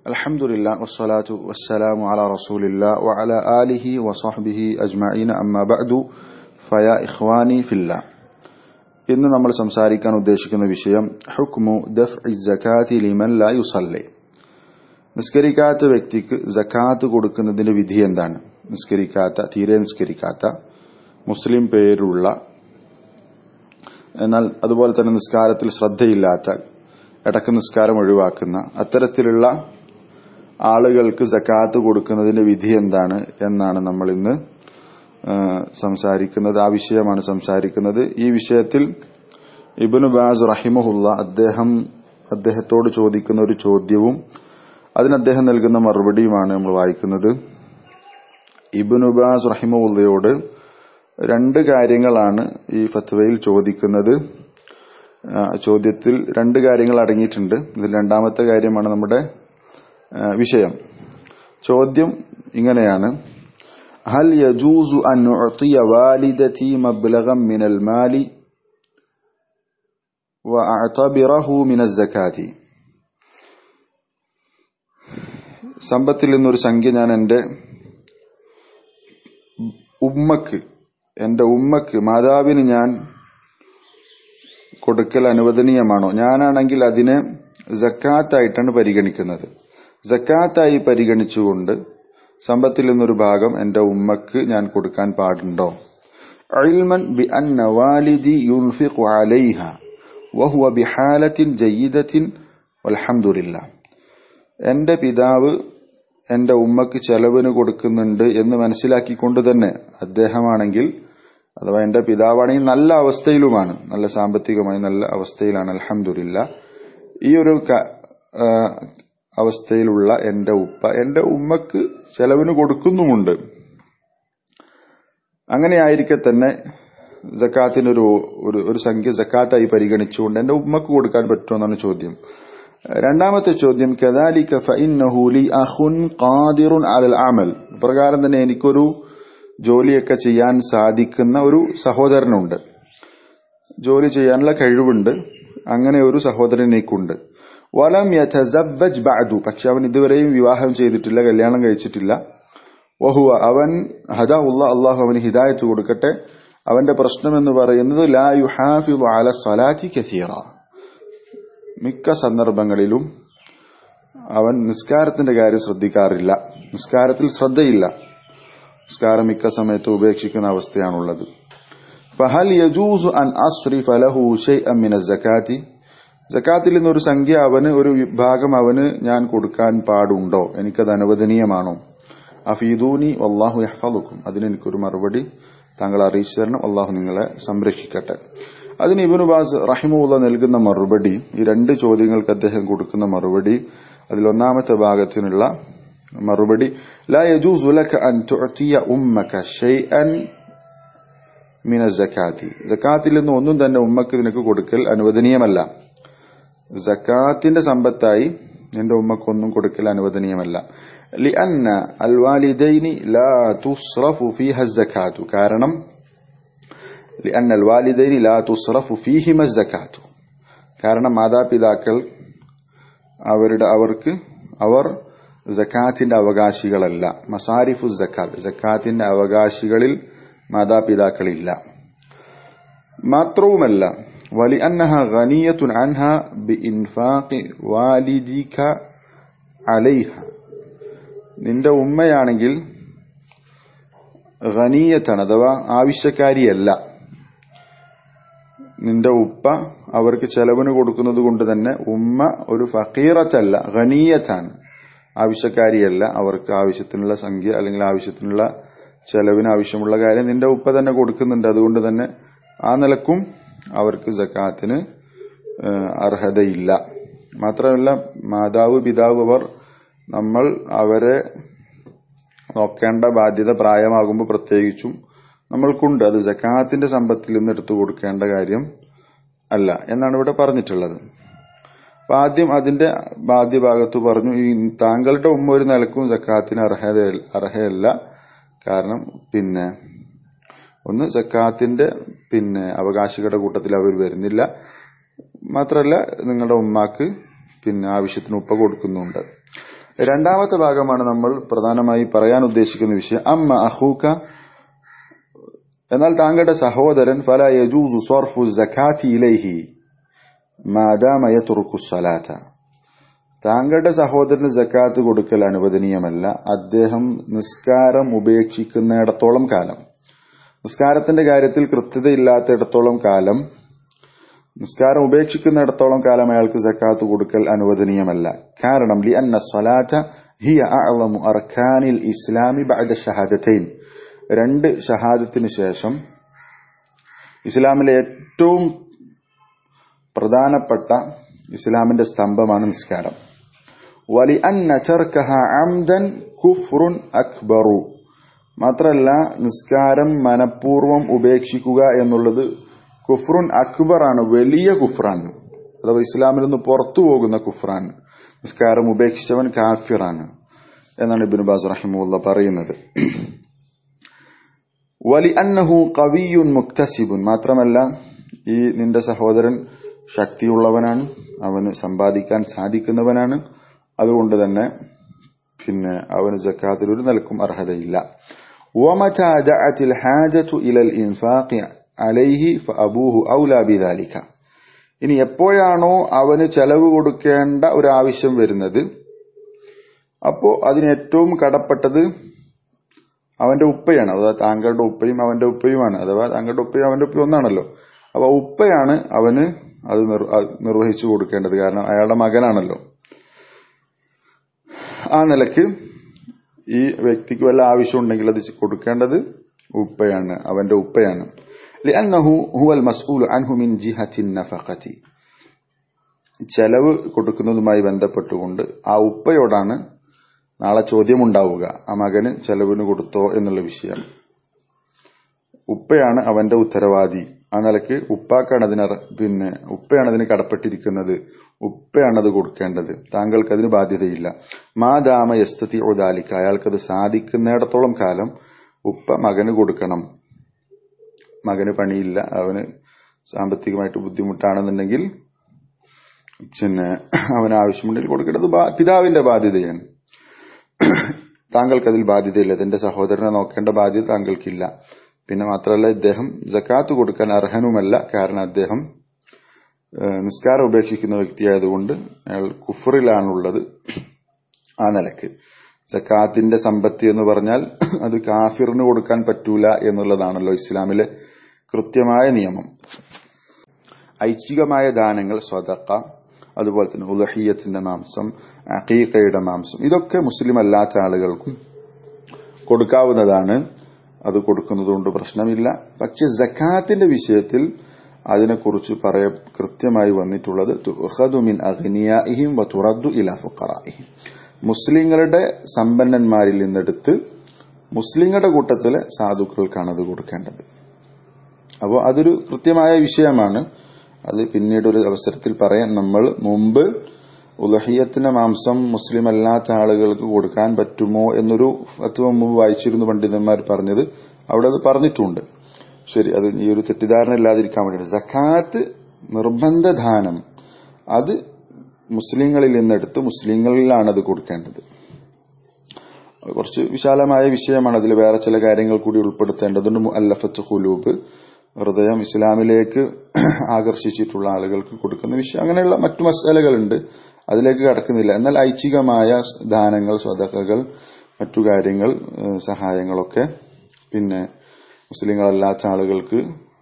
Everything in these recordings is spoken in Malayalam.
الحمد لله والصلاة والسلام على رسول الله وعلى آله وصحبه أجمعين أما بعد فيا إخواني في الله ഇന്ന് നമ്മൾ സംസാരിക്കാൻ ഉദ്ദേശിക്കുന്ന വിഷയം ഹുക്മു ദഫ് ജക്കാത്തി ലിമൻ ലാ യുസല്ലി നിസ്കരിക്കാത്ത വ്യക്തിക്ക് ജക്കാത്ത് കൊടുക്കുന്നതിന്റെ വിധി എന്താണ് നിസ്കരിക്കാത്ത തീരെ നിസ്കരിക്കാത്ത മുസ്ലിം പേരുള്ള എന്നാൽ അതുപോലെ തന്നെ നിസ്കാരത്തിൽ ശ്രദ്ധയില്ലാത്ത ഇടക്ക് നിസ്കാരം ഒഴിവാക്കുന്ന അത്തരത്തിലുള്ള ആളുകൾക്ക് ജക്കാത്ത് കൊടുക്കുന്നതിന്റെ വിധി എന്താണ് എന്നാണ് നമ്മൾ ഇന്ന് സംസാരിക്കുന്നത് ആ വിഷയമാണ് സംസാരിക്കുന്നത് ഈ വിഷയത്തിൽ ഇബിനു ബാസ് റഹിമഹുല്ല അദ്ദേഹം അദ്ദേഹത്തോട് ചോദിക്കുന്ന ഒരു ചോദ്യവും അതിന് അദ്ദേഹം നൽകുന്ന മറുപടിയുമാണ് നമ്മൾ വായിക്കുന്നത് ഇബിനു ബാസ് റഹിമഹുല്ലയോട് രണ്ട് കാര്യങ്ങളാണ് ഈ ഫത്വയിൽ ചോദിക്കുന്നത് ചോദ്യത്തിൽ രണ്ട് കാര്യങ്ങൾ അടങ്ങിയിട്ടുണ്ട് ഇതിൽ രണ്ടാമത്തെ കാര്യമാണ് നമ്മുടെ വിഷയം ചോദ്യം ഇങ്ങനെയാണ് هل يجوز أن أعطي والدتي مبلغا من المال وأعتبره من الزكاة സമ്പത്തിൽ നിന്നൊരു സംഖ്യ ഞാൻ എൻ്റെ ഉമ്മക്ക് എൻ്റെ ഉമ്മക്ക് മാതാവിന് ഞാൻ കൊടുക്കൽ അനുവദനീയമാണോ ഞാനാണെങ്കിൽ അതിനെ ജക്കാത്തായിട്ടാണ് പരിഗണിക്കുന്നത് ജക്കാത്തായി പരിഗണിച്ചുകൊണ്ട് സമ്പത്തിൽ നിന്നൊരു ഭാഗം എന്റെ ഉമ്മക്ക് ഞാൻ കൊടുക്കാൻ പാടുണ്ടോ അൽമൻ ബി അന്ന വാലിദി യുൻഫിഖു അലൈഹ വഹുവ ബിഹാലത്തിൻ ജയ്യിദത്തിൻ വൽഹംദുലില്ല എന്റെ പിതാവ് എന്റെ ഉമ്മക്ക് ചെലവിന് കൊടുക്കുന്നുണ്ട് എന്ന് മനസ്സിലാക്കിക്കൊണ്ട് തന്നെ അദ്ദേഹമാണെങ്കിൽ അഥവാ എന്റെ പിതാവാണെങ്കിൽ നല്ല അവസ്ഥയിലുമാണ് നല്ല സാമ്പത്തികമായി നല്ല അവസ്ഥയിലാണ് അലഹമില്ല ഈ ഒരു അവസ്ഥയിലുള്ള എന്റെ ഉപ്പ എന്റെ ഉമ്മക്ക് ചെലവിന് കൊടുക്കുന്നുമുണ്ട് അങ്ങനെയായിരിക്കെ തന്നെ ജക്കാത്തിനൊരു ഒരു ഒരു സംഖ്യ ജക്കാത്തായി പരിഗണിച്ചുകൊണ്ട് എന്റെ ഉമ്മക്ക് കൊടുക്കാൻ പറ്റുമെന്നാണ് ചോദ്യം രണ്ടാമത്തെ ചോദ്യം കദാലിക ഫഇന്നഹു ലി അഖുൻ ഖാദിറുൻ അലൽ അമൽ പ്രകാരം തന്നെ എനിക്കൊരു ജോലിയൊക്കെ ചെയ്യാൻ സാധിക്കുന്ന ഒരു സഹോദരനുണ്ട് ജോലി ചെയ്യാനുള്ള കഴിവുണ്ട് അങ്ങനെ ഒരു സഹോദരൻ എനിക്കുണ്ട് വലം യഥസബ്ബജ് ബഅദു പക്ഷെ അവൻ ഇതുവരെയും വിവാഹം ചെയ്തിട്ടില്ല കല്യാണം കഴിച്ചിട്ടില്ല വഹുവ അവൻ ഹദാഉള്ള അള്ളാഹു അവന് ഹിദായത്ത് കൊടുക്കട്ടെ അവന്റെ പ്രശ്നം എന്ന് പറയുന്നത് ലാ യുഹാഫിദു അല സ്വലാത്തി കഥീറ മിക്ക സന്ദർഭങ്ങളിലും അവൻ നിസ്കാരത്തിന്റെ കാര്യം ശ്രദ്ധിക്കാറില്ല നിസ്കാരത്തിൽ ശ്രദ്ധയില്ല നിസ്കാരം മിക്ക സമയത്ത് ഉപേക്ഷിക്കുന്ന അവസ്ഥയാണുള്ളത് ഫഹൽ യജൂസു അൻ അസ്രിഫ ലഹു ഷൈഅൻ മിന സകാത്തി ജക്കാത്തിൽ നിന്നൊരു സംഖ്യ അവന് ഒരു വിഭാഗം അവന് ഞാൻ കൊടുക്കാൻ പാടുണ്ടോ എനിക്കത് അനുവദനീയമാണോ അഫീദൂനി അള്ളാഹു യഹ്ഫലുക്കും അതിന് എനിക്കൊരു മറുപടി താങ്കൾ അറിയിച്ചു തരണം അള്ളാഹു നിങ്ങളെ സംരക്ഷിക്കട്ടെ അതിന് ഇബിനു ബാസ് റഹിമുള്ള നൽകുന്ന മറുപടി ഈ രണ്ട് ചോദ്യങ്ങൾക്ക് അദ്ദേഹം കൊടുക്കുന്ന മറുപടി അതിലൊന്നാമത്തെ ഭാഗത്തിനുള്ള മറുപടി ലാ യജൂസു ലക അൻ തുഅതിയ ഉമ്മക ഷൈഅൻ മിന സക്കാത്തി സക്കാത്തിൽ നിന്ന് ഒന്നും തന്നെ ഉമ്മക്ക് നിനക്ക് കൊടുക്കൽ അനുവദനീയമല്ല സക്കാത്തിന്റെ സമ്പത്തായി നിന്റെ ഉമ്മക്കൊന്നും കൊടുക്കൽ അനുവദനീയമല്ല لأن الوالدين لا تصرف فيها الزكاة കാരണം لأن الوالدين لا تصرف فيهما الزكاة കാരണം മാതാപിതാക്കൾ അവരുടെ അവർക്ക് അവർ ജക്കാത്തിന്റെ അവകാശികളല്ല മസാരിഫു ജക്കാത്ത് ജക്കാത്തിന്റെ അവകാശികളിൽ മാതാപിതാക്കളില്ല മാത്രവുമല്ല ولأنها غنية عنها بإنفاق والدك عليها നിന്റെ ഉമ്മയാണെങ്കിൽ ഖനീയത്താണ് അഥവാ ആവശ്യക്കാരിയല്ല നിന്റെ ഉപ്പ അവർക്ക് ചെലവിന് കൊടുക്കുന്നത് കൊണ്ട് തന്നെ ഉമ്മ ഒരു ഫക്കീറത്തല്ല ഖനീയത്താണ് ആവശ്യക്കാരിയല്ല അവർക്ക് ആവശ്യത്തിനുള്ള സംഖ്യ അല്ലെങ്കിൽ ആവശ്യത്തിനുള്ള ചെലവിന് ആവശ്യമുള്ള കാര്യം നിന്റെ ഉപ്പ തന്നെ കൊടുക്കുന്നുണ്ട് അതുകൊണ്ട് തന്നെ ആ നിലക്കും അവർക്ക് ജക്കാത്തിന് അർഹതയില്ല മാത്രമല്ല മാതാവ് പിതാവ് അവർ നമ്മൾ അവരെ നോക്കേണ്ട ബാധ്യത പ്രായമാകുമ്പോൾ പ്രത്യേകിച്ചും നമ്മൾക്കുണ്ട് അത് ജക്കാത്തിന്റെ സമ്പത്തിൽ നിന്ന് എടുത്തു കൊടുക്കേണ്ട കാര്യം അല്ല എന്നാണ് ഇവിടെ പറഞ്ഞിട്ടുള്ളത് അപ്പൊ ആദ്യം അതിന്റെ ബാധ്യഭാഗത്ത് പറഞ്ഞു ഈ താങ്കളുടെ ഉമ്മ ഒരു നിലക്കും ജക്കാത്തിന് അർഹത അർഹയല്ല കാരണം പിന്നെ ഒന്ന് ജക്കാത്തിന്റെ പിന്നെ അവകാശികളുടെ കൂട്ടത്തിൽ അവർ വരുന്നില്ല മാത്രമല്ല നിങ്ങളുടെ ഉമ്മാക്ക് പിന്നെ ആവശ്യത്തിന് ഉപ്പ കൊടുക്കുന്നുണ്ട് രണ്ടാമത്തെ ഭാഗമാണ് നമ്മൾ പ്രധാനമായി പറയാൻ ഉദ്ദേശിക്കുന്ന വിഷയം അമ്മ അഹൂക്ക എന്നാൽ താങ്കളുടെ സഹോദരൻ ഫല യജൂസു സർഫു സഖാത്തി ഇലൈഹി മാദാമ യത്റുക്കു സലാത്ത താങ്കളുടെ സഹോദരന് ജക്കാത്ത് കൊടുക്കൽ അനുവദനീയമല്ല അദ്ദേഹം നിസ്കാരം ഉപേക്ഷിക്കുന്നിടത്തോളം കാലം നിസ്കാരത്തിന്റെ കാര്യത്തിൽ കൃത്യതയില്ലാത്തിടത്തോളം കാലം നിസ്കാരം ഉപേക്ഷിക്കുന്നിടത്തോളം കാലം അയാൾക്ക് ജക്കാത്ത് കൊടുക്കൽ അനുവദനീയമല്ല കാരണം ലി അന്ന സ്വലാത്ത ഹിയ അഅളമു അർക്കാനിൽ ഇസ്ലാമി ബഅദ ഷഹാദത്തൈൻ രണ്ട് ഷഹാദത്തിന് ശേഷം ഇസ്ലാമിലെ ഏറ്റവും പ്രധാനപ്പെട്ട ഇസ്ലാമിന്റെ സ്തംഭമാണ് നിസ്കാരം വലി അന്ന ചർക്കഹ അംദൻ കുഫ്റുൻ അക്ബറു മാത്രല്ല നിസ്കാരം മനഃപൂർവ്വം ഉപേക്ഷിക്കുക എന്നുള്ളത് കുഫ്റുൻ അക്ബറാണ് വലിയ കുഫ്റാണ് അഥവാ ഇസ്ലാമിൽ നിന്ന് പുറത്തു പോകുന്ന കുഫ്റാണ് നിസ്കാരം ഉപേക്ഷിച്ചവൻ കാഫിറാണ് എന്നാണ് ഇബിൻ ബാസ് റഹിമുള്ള പറയുന്നത് വലി അന്നഹു കവിയുൻ മുക്തസിബുൻ മാത്രമല്ല ഈ നിന്റെ സഹോദരൻ ശക്തിയുള്ളവനാണ് അവന് സമ്പാദിക്കാൻ സാധിക്കുന്നവനാണ് അതുകൊണ്ട് തന്നെ പിന്നെ അവന് ജക്കാത്തിൽ ഒരു നിലക്കും അർഹതയില്ല ومتى دعت الحاجة إلى الإنفاق عليه فأبوه أولى بذلك ഇനി എപ്പോഴാണോ അവന് ചെലവ് കൊടുക്കേണ്ട ഒരു ആവശ്യം വരുന്നത് അപ്പോ അതിന് ഏറ്റവും കടപ്പെട്ടത് അവന്റെ ഉപ്പയാണ് അഥവാ താങ്കളുടെ ഉപ്പയും അവന്റെ ഉപ്പയുമാണ് അഥവാ താങ്കളുടെ ഉപ്പയും അവന്റെ ഉപ്പയും ഒന്നാണല്ലോ അപ്പൊ ഉപ്പയാണ് അവന് അത് നിർവഹിച്ചു കൊടുക്കേണ്ടത് കാരണം അയാളുടെ മകനാണല്ലോ ആ നിലക്ക് ഈ വ്യക്തിക്ക് വല്ല ആവശ്യമുണ്ടെങ്കിൽ അത് കൊടുക്കേണ്ടത് ഉപ്പയാണ് അവന്റെ ഉപ്പയാണ് ലിഅന്നഹു ഹുവൽ മസ്ഊലു അൻഹു മിൻ ജിഹത്തിൻ നഫഖതി ചെലവ് കൊടുക്കുന്നതുമായി ബന്ധപ്പെട്ടുകൊണ്ട് ആ ഉപ്പയോടാണ് നാളെ ചോദ്യമുണ്ടാവുക ആ മകന് ചെലവിന് കൊടുത്തോ എന്നുള്ള വിഷയം ഉപ്പയാണ് അവന്റെ ഉത്തരവാദി ആ നിലക്ക് ഉപ്പാക്കാണ് അതിന് പിന്നെ ഉപ്പയാണ് അതിന് കടപ്പെട്ടിരിക്കുന്നത് ഉപ്പയാണ് അത് കൊടുക്കേണ്ടത് താങ്കൾക്ക് അതിന് ബാധ്യതയില്ല മാദാമ യസ്തത്തി ഒതാലിക്ക അയാൾക്കത് സാധിക്കുന്നിടത്തോളം കാലം ഉപ്പ മകന് കൊടുക്കണം മകന് പണിയില്ല അവന് സാമ്പത്തികമായിട്ട് ബുദ്ധിമുട്ടാണെന്നുണ്ടെങ്കിൽ പിന്നെ അവന് ആവശ്യമുണ്ടെങ്കിൽ കൊടുക്കേണ്ടത് പിതാവിന്റെ ബാധ്യതയാണ് താങ്കൾക്കതിൽ ബാധ്യതയില്ല തന്റെ സഹോദരനെ നോക്കേണ്ട ബാധ്യത താങ്കൾക്കില്ല പിന്നെ മാത്രമല്ല ഇദ്ദേഹം ജക്കാത്ത് കൊടുക്കാൻ അർഹനുമല്ല കാരണം അദ്ദേഹം നിസ്കാരം ഉപേക്ഷിക്കുന്ന വ്യക്തിയായതുകൊണ്ട് അയാൾ കുഫറിലാണുള്ളത് ആ നിലക്ക് ജക്കാത്തിന്റെ സമ്പത്തി എന്ന് പറഞ്ഞാൽ അത് കാഫിറിന് കൊടുക്കാൻ പറ്റൂല എന്നുള്ളതാണല്ലോ ഇസ്ലാമിലെ കൃത്യമായ നിയമം ഐച്ഛികമായ ദാനങ്ങൾ സ്വതക്ക അതുപോലെ തന്നെ ഉലഹിയത്തിന്റെ മാംസം അഖീഖയുടെ മാംസം ഇതൊക്കെ മുസ്ലിം അല്ലാത്ത ആളുകൾക്കും കൊടുക്കാവുന്നതാണ് അത് കൊടുക്കുന്നതുകൊണ്ട് പ്രശ്നമില്ല പക്ഷെ ജക്കാത്തിന്റെ വിഷയത്തിൽ അതിനെക്കുറിച്ച് പറയ കൃത്യമായി വന്നിട്ടുള്ളത് മിൻ അഗ്നിയാഹിം വതുറദ്ദു ഇലാ ഫുഖറാഹിം മുസ്ലിങ്ങളുടെ സമ്പന്നന്മാരിൽ നിന്നെടുത്ത് മുസ്ലിങ്ങളുടെ കൂട്ടത്തിലെ സാധുക്കൾക്കാണ് അത് കൊടുക്കേണ്ടത് അപ്പോൾ അതൊരു കൃത്യമായ വിഷയമാണ് അത് പിന്നീട് ഒരു അവസരത്തിൽ പറയാൻ നമ്മൾ മുമ്പ് ഉലഹിയത്തിന്റെ മാംസം മുസ്ലിം അല്ലാത്ത ആളുകൾക്ക് കൊടുക്കാൻ പറ്റുമോ എന്നൊരു തത്വം മുമ്പ് വായിച്ചിരുന്നു പണ്ഡിതന്മാർ പറഞ്ഞത് അവിടെ അത് പറഞ്ഞിട്ടുണ്ട് ശരി അത് ഈ ഒരു തെറ്റിദ്ധാരണ ഇല്ലാതിരിക്കാൻ വേണ്ടിയിട്ട് സക്കാത്ത് നിർബന്ധദാനം അത് മുസ്ലിങ്ങളിൽ നിന്നെടുത്ത് മുസ്ലിങ്ങളിലാണ് അത് കൊടുക്കേണ്ടത് കുറച്ച് വിശാലമായ വിഷയമാണ് അതിൽ വേറെ ചില കാര്യങ്ങൾ കൂടി ഉൾപ്പെടുത്തേണ്ടതുണ്ട് അല്ലഫത്ത് ഹുലൂബ് ഹൃദയം ഇസ്ലാമിലേക്ക് ആകർഷിച്ചിട്ടുള്ള ആളുകൾക്ക് കൊടുക്കുന്ന വിഷയം അങ്ങനെയുള്ള മറ്റു മസാലകളുണ്ട് അതിലേക്ക് കടക്കുന്നില്ല എന്നാൽ ഐച്ഛികമായ ദാനങ്ങൾ സ്വതക്കകൾ മറ്റു കാര്യങ്ങൾ സഹായങ്ങളൊക്കെ പിന്നെ മുസ്ലിങ്ങളല്ലാത്ത ആളുകൾക്ക്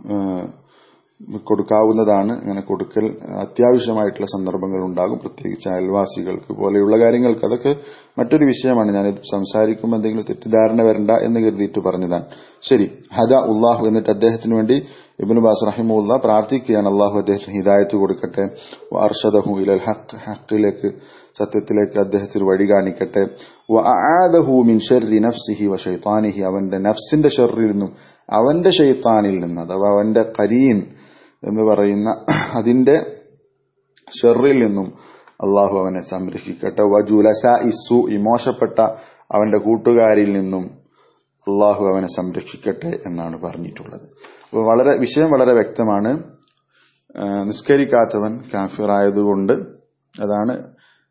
കൊടുക്കാവുന്നതാണ് അങ്ങനെ കൊടുക്കൽ അത്യാവശ്യമായിട്ടുള്ള സന്ദർഭങ്ങൾ ഉണ്ടാകും പ്രത്യേകിച്ച് അയൽവാസികൾക്ക് പോലെയുള്ള കാര്യങ്ങൾക്ക് അതൊക്കെ മറ്റൊരു വിഷയമാണ് ഞാനിത് സംസാരിക്കുമ്പോൾ എന്തെങ്കിലും തെറ്റിദ്ധാരണ വരണ്ട എന്ന് കരുതിയിട്ട് പറഞ്ഞതാണ് ശരി ഹദ ഉള്ളാഹു എന്നിട്ട് അദ്ദേഹത്തിന് വേണ്ടി ഇബിന് ബാസ് റഹിമുല്ല പ്രാർത്ഥിക്കുകയാണ് അള്ളാഹു അദ്ദേഹത്തിന് ഹിദായത്ത് കൊടുക്കട്ടെ അർഷദഹു ഇലൽ ഹക്ക് ഹക്കിലേക്ക് സത്യത്തിലേക്ക് അദ്ദേഹത്തിന് വഴി കാണിക്കട്ടെ മിൻ ഷർരി നഫ്സിഹി വ ഷൈത്താനിഹി അവന്റെ നഫ്സിന്റെ ഷെറിൽ നിന്നും അവന്റെ ഷെയ്ത്താനിൽ നിന്ന് അഥവാ അവന്റെ കരീൻ എന്ന് പറയുന്ന അതിന്റെ ഷെറിൽ നിന്നും അള്ളാഹു അവനെ സംരക്ഷിക്കട്ടെ വജുലസ ഇസു ഈ മോശപ്പെട്ട അവന്റെ കൂട്ടുകാരിൽ നിന്നും അള്ളാഹു അവനെ സംരക്ഷിക്കട്ടെ എന്നാണ് പറഞ്ഞിട്ടുള്ളത് അപ്പോൾ വളരെ വിഷയം വളരെ വ്യക്തമാണ് നിസ്കരിക്കാത്തവൻ കാഫിറായതുകൊണ്ട് അതാണ്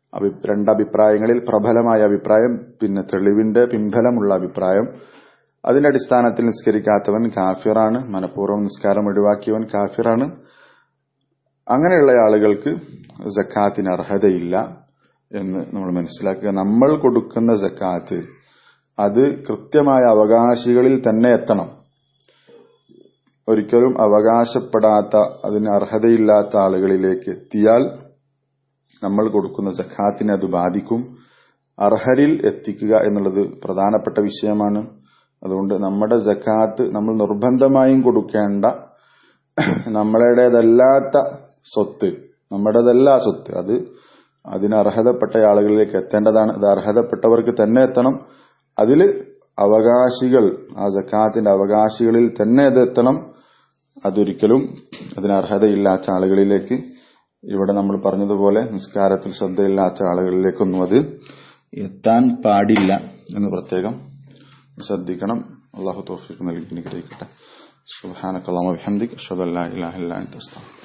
അഭി രണ്ടഭിപ്രായങ്ങളിൽ പ്രബലമായ അഭിപ്രായം പിന്നെ തെളിവിന്റെ പിൻബലമുള്ള അഭിപ്രായം അതിന്റെ അടിസ്ഥാനത്തിൽ നിസ്കരിക്കാത്തവൻ കാഫിറാണ് മനഃപൂർവ്വം നിസ്കാരം ഒഴിവാക്കിയവൻ കാഫിറാണ് അങ്ങനെയുള്ള ആളുകൾക്ക് ജക്കാത്തിന് അർഹതയില്ല എന്ന് നമ്മൾ മനസ്സിലാക്കുക നമ്മൾ കൊടുക്കുന്ന ജക്കാത്ത് അത് കൃത്യമായ അവകാശികളിൽ തന്നെ എത്തണം ഒരിക്കലും അവകാശപ്പെടാത്ത അതിന് അർഹതയില്ലാത്ത ആളുകളിലേക്ക് എത്തിയാൽ നമ്മൾ കൊടുക്കുന്ന ജക്കാത്തിനെ അത് ബാധിക്കും അർഹരിൽ എത്തിക്കുക എന്നുള്ളത് പ്രധാനപ്പെട്ട വിഷയമാണ് അതുകൊണ്ട് നമ്മുടെ ജക്കാത്ത് നമ്മൾ നിർബന്ധമായും കൊടുക്കേണ്ട നമ്മുടേതല്ലാത്ത സ്വത്ത് നമ്മുടേതല്ല സ്വത്ത് അത് അതിന് അർഹതപ്പെട്ട ആളുകളിലേക്ക് എത്തേണ്ടതാണ് അത് അർഹതപ്പെട്ടവർക്ക് തന്നെ എത്തണം അതിൽ അവകാശികൾ ആ ജക്കാത്തിന്റെ അവകാശികളിൽ തന്നെ അത് എത്തണം അതൊരിക്കലും അതിന് അർഹതയില്ലാത്ത ആളുകളിലേക്ക് ഇവിടെ നമ്മൾ പറഞ്ഞതുപോലെ നിസ്കാരത്തിൽ ശ്രദ്ധയില്ലാത്ത ആളുകളിലേക്കൊന്നും അത് എത്താൻ പാടില്ല എന്ന് പ്രത്യേകം ശ്രദ്ധിക്കണം അള്ളാഹു തോഫിക്ക് നൽകി അനുഗ്രഹിക്കട്ടെ സുബ്ഹാനക്കല്ലാഹു വബിഹംദിക അഷ്ഹദു അല്ലാ ഇലാഹ ഇല്ലാ അൻത അസ്തഗ്ഫിറുക